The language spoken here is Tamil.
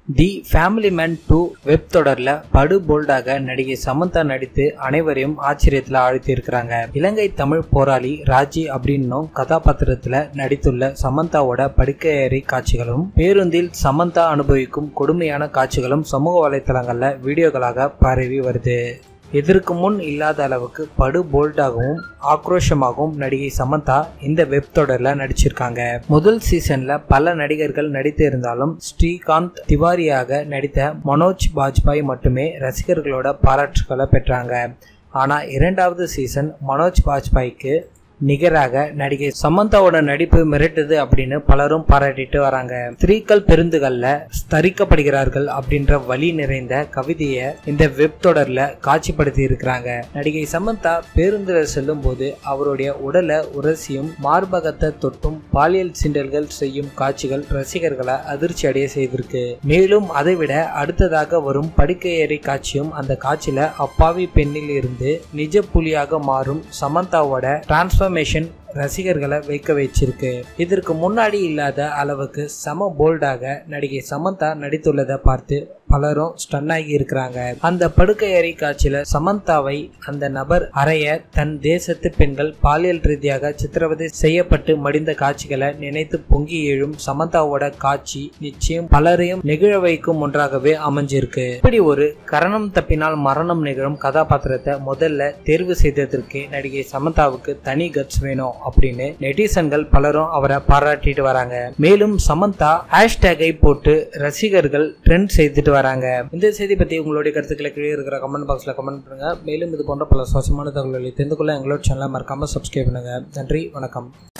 தி ஃபேமிலி மேன் டூ வெப் தொடர்ல படு போல்டாக நடிகை சமந்தா நடித்து அனைவரையும் ஆச்சரியத்துல ஆழ்த்தியிருக்கிறாங்க இலங்கை தமிழ் போராளி ராஜி அப்படின்னும் கதாபாத்திரத்துல நடித்துள்ள சமந்தாவோட படுக்கையறை காட்சிகளும் பேருந்தில் சமந்தா அனுபவிக்கும் கொடுமையான காட்சிகளும் சமூக வலைத்தளங்கள்ல வீடியோக்களாக பரவி வருது இதற்கு முன் இல்லாத அளவுக்கு படு போல்டாகவும் ஆக்ரோஷமாகவும் நடிகை சமந்தா இந்த வெப் தொடர்ல நடிச்சிருக்காங்க முதல் சீசன்ல பல நடிகர்கள் நடித்து இருந்தாலும் ஸ்ரீகாந்த் திவாரியாக நடித்த மனோஜ் பாஜ்பாய் மட்டுமே ரசிகர்களோட பாராட்டுகளை பெற்றாங்க ஆனா இரண்டாவது சீசன் மனோஜ் பாஜ்பாய்க்கு நிகராக நடிகை சமந்தாவோட நடிப்பு மிரட்டுது அப்படின்னு பலரும் பாராட்டிட்டு வராங்க ஸ்திரீக்கள் பெருந்துகள்ல ஸ்தரிக்கப்படுகிறார்கள் அப்படின்ற வழி நிறைந்த கவிதையை இந்த வெப் தொடர்ல காட்சிப்படுத்தி இருக்கிறாங்க நடிகை சமந்தா பேருந்துல செல்லும் போது அவருடைய உடலை உரசியும் மார்பகத்தை தொட்டும் பாலியல் சிண்டல்கள் செய்யும் காட்சிகள் ரசிகர்களை அதிர்ச்சி அடைய செய்திருக்கு மேலும் அதைவிட அடுத்ததாக வரும் படுக்கையறை காட்சியும் அந்த காட்சியில அப்பாவி பெண்ணில் இருந்து நிஜ புலியாக மாறும் சமந்தாவோட டிரான்ஸ்ஃபர்மேஷன் ரசிகர்களை வைக்க வச்சிருக்கு இதற்கு முன்னாடி இல்லாத அளவுக்கு சம போல்டாக நடிகை சமந்தா நடித்துள்ளதை பார்த்து பலரும் ஸ்டன் ஆகி இருக்கிறாங்க அந்த படுக்கையறை காட்சியில சமந்தாவை அந்த நபர் அறைய தன் தேசத்து பெண்கள் பாலியல் ரீதியாக சித்திரவதை செய்யப்பட்டு மடிந்த காட்சிகளை நினைத்து பொங்கி எழும் சமந்தாவோட காட்சி நிச்சயம் பலரையும் நெகிழ வைக்கும் ஒன்றாகவே அமைஞ்சிருக்கு இப்படி ஒரு கரணம் தப்பினால் மரணம் நிகழும் கதாபாத்திரத்தை முதல்ல தேர்வு செய்ததற்கு நடிகை சமந்தாவுக்கு தனி கட்ஸ் வேணும் அப்படின்னு நெட்டிசன்கள் பலரும் அவரை பாராட்டிட்டு வராங்க மேலும் சமந்தா ஹேஷ்டேகை போட்டு ரசிகர்கள் ட்ரெண்ட் செய்துட்டு வராங்க இந்த செய்தி பத்தி உங்களுடைய கருத்துக்களை கீழே இருக்கிற கமெண்ட் பாக்ஸ்ல கமெண்ட் பண்ணுங்க மேலும் இது போன்ற பல சுவாசமான தகவல்களை தெரிந்து கொள்ள எங்களோட சேனலை மறக்காம சப்ஸ்கிரைப் பண்ணுங்க நன்றி வணக்கம்